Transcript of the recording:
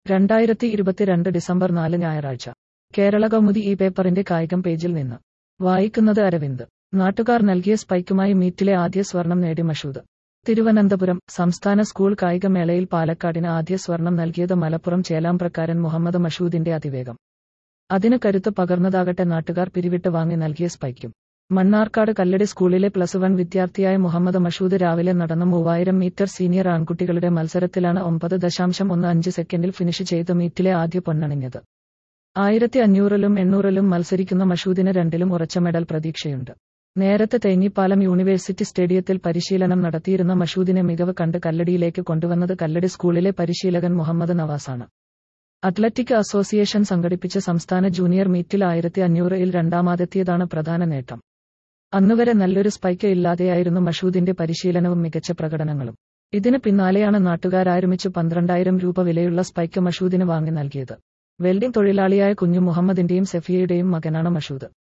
രണ്ടായിരത്തി ഇരുപത്തിരണ്ട് ഡിസംബർ നാല് ഞായറാഴ്ച കേരള കൗമുദി ഈ പേപ്പറിന്റെ കായികം പേജിൽ നിന്ന് വായിക്കുന്നത് അരവിന്ദ് നാട്ടുകാർ നൽകിയ സ്പൈക്കുമായി മീറ്റിലെ ആദ്യ സ്വർണം നേടി മഷൂദ് തിരുവനന്തപുരം സംസ്ഥാന സ്കൂൾ കായികമേളയിൽ പാലക്കാടിന് ആദ്യ സ്വർണം നൽകിയത് മലപ്പുറം ചേലാമ്പ്രക്കാരൻ മുഹമ്മദ് മഷൂദിന്റെ അതിവേഗം അതിന് കരുത്ത് പകർന്നതാകട്ടെ നാട്ടുകാർ പിരിവിട്ട് വാങ്ങി നൽകിയ സ്പൈക്കും മണ്ണാർക്കാട് കല്ലടി സ്കൂളിലെ പ്ലസ് വൺ വിദ്യാർത്ഥിയായ മുഹമ്മദ് മഷൂദ് രാവിലെ നടന്ന മൂവായിരം മീറ്റർ സീനിയർ ആൺകുട്ടികളുടെ മത്സരത്തിലാണ് ഒമ്പത് ദശാംശം ഒന്ന് അഞ്ച് സെക്കൻഡിൽ ഫിനിഷ് ചെയ്ത് മീറ്റിലെ ആദ്യ പൊന്നണിഞ്ഞത് ആയിരത്തി അഞ്ഞൂറിലും എണ്ണൂറിലും മത്സരിക്കുന്ന മഷൂദിന് രണ്ടിലും ഉറച്ച മെഡൽ പ്രതീക്ഷയുണ്ട് നേരത്തെ തേഞ്ഞിപ്പാലം യൂണിവേഴ്സിറ്റി സ്റ്റേഡിയത്തിൽ പരിശീലനം നടത്തിയിരുന്ന മഷൂദിനെ മികവ് കണ്ട് കല്ലടിയിലേക്ക് കൊണ്ടുവന്നത് കല്ലടി സ്കൂളിലെ പരിശീലകൻ മുഹമ്മദ് നവാസാണ് അത്ലറ്റിക് അസോസിയേഷൻ സംഘടിപ്പിച്ച സംസ്ഥാന ജൂനിയർ മീറ്റിൽ ആയിരത്തി അഞ്ഞൂറിൽ രണ്ടാമതെത്തിയതാണ് പ്രധാന നേട്ടം അന്നുവരെ നല്ലൊരു സ്പൈക്ക് ഇല്ലാതെയായിരുന്നു മഷൂദിന്റെ പരിശീലനവും മികച്ച പ്രകടനങ്ങളും ഇതിന് പിന്നാലെയാണ് നാട്ടുകാരാരംഭിച്ചു പന്ത്രണ്ടായിരം രൂപ വിലയുള്ള സ്പൈക്ക് മഷൂദിന് വാങ്ങി നൽകിയത് വെൽഡിംഗ് തൊഴിലാളിയായ കുഞ്ഞു മുഹമ്മദിന്റെയും സെഫിയയുടെയും മകനാണ് മഷൂദ്